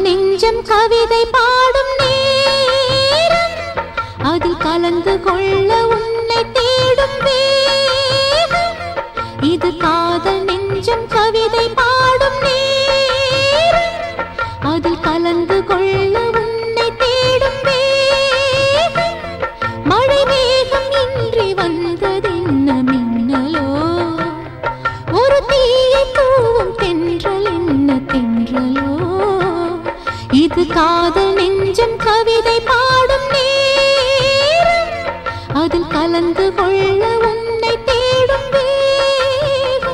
நெஞ்சம் கவிதை பாடும் நேரம் அதில் கலந்து கொள்ள உன்னை தேடும் வேகம் இது காதல் நெஞ்சம் கவிதை பாடும் நேரம் அதில் கலந்து கொள்ள உன்னை தேடும் வேகம் மழை மேகம் இன்றி வந்ததென்ன மின்னலோ ஒரு தீயை தூவும் தென்றல் என்ன தென்றலோ இது காதல் நெஞ்சம் கவிதை பாடும் நேரம் அதில் கலந்து கொள்ள உன்னை தேடும் வேகம்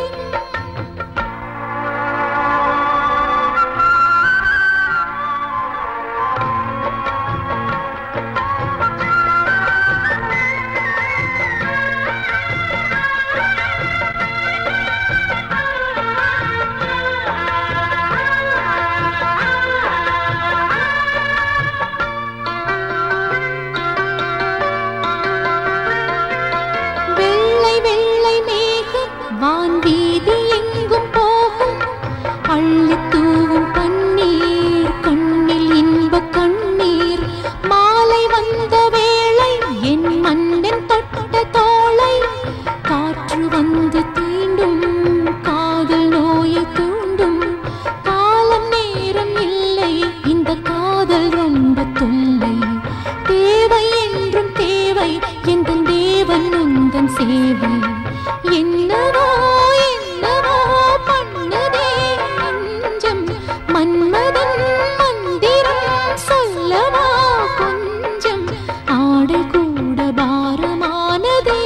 வெள்ளை வெள்ளை மேகம் வான்வீதி எங்கும் போகும் அள்ளி தூவும் பன்னீர் கண்ணில் இன்ப கண்ணீர் மாலை வந்த வேளை என் மன்னன் தொட்ட தோளை காற்று வந்து தீண்டும் காதல் நோயை தூண்டும் காலம் நேரம் இல்லை இந்த காதல் ரொம்ப தொல்லை தேவை என்றும் தேவை எந்தன் தேவன் உந்தன் சேவை என்னவோ என்னவோ பண்ணுதே நெஞ்சம் மன்மதன் மந்திரம் சொல்லவா கொஞ்சம் ஆடை கூட பாரமானதே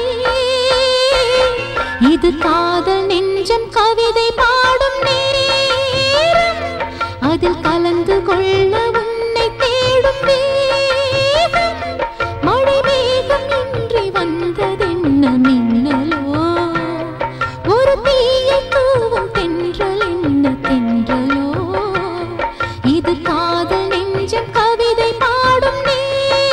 இது காதல் நெஞ்சம் கவிதை பாடும் நேரம் அதில் கலந்து கொள்ள உன்னை தேடும் வேகம் மழை மேகம் இன்றி வந்ததென்ன மின்னலோ ஒரு தீயை தூவும் தென்றல் என்ன தென்றலோ இது காதல் நெஞ்சம் கவிதை பாடும் நேரம்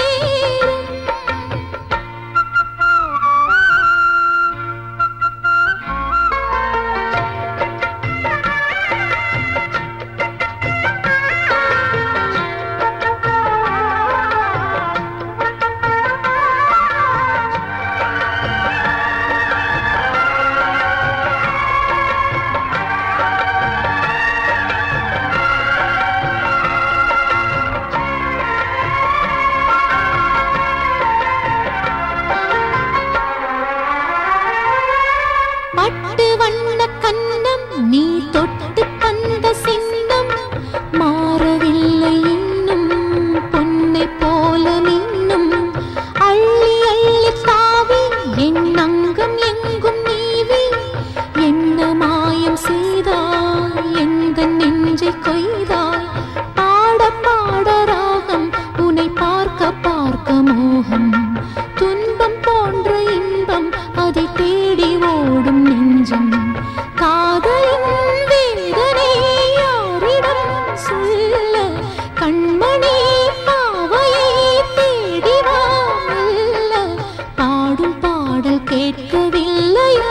பட்டு வண்ண கண்ணம் நீ தொட்டு தந்த சின்னம் மாறவில்லை இன்னும் பொன்னை போல மின்னும் அள்ளி அள்ளி தாவி என் அங்கம் எங்கும் நீவி என்ன மாயம் செய்தாய் எந்த நெஞ்சை கொய்தாய் பாட பாட ராகம் உன்னை பார்க்க பார்க்க மோகம் துன்பம் போன்ற இன்பம் அதை தேடி ஓடும் நெஞ்சம் காதலின் வேதனை யாரிடம் சொல்ல கண்மணி பாவையை தேடி வா மெல்ல. பாடும் பாடல் கேட்கவில்லையா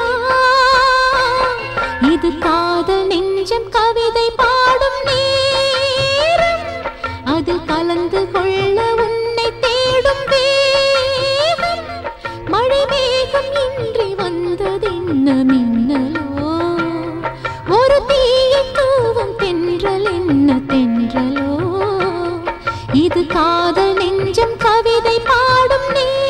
இது காதல் நெஞ்சம் கவிதை பாடும் நேரம் அதில் கலந்து கொள்ள உன்னை தேடும் வேகம் மழை மேகம் இன்றி வந்ததென்ன மின்னலோ ஒரு தீயை தூவும் தென்றல் என்ன தென்றலோ இது காதல் நெஞ்சம் கவிதை பாடும் நேரம்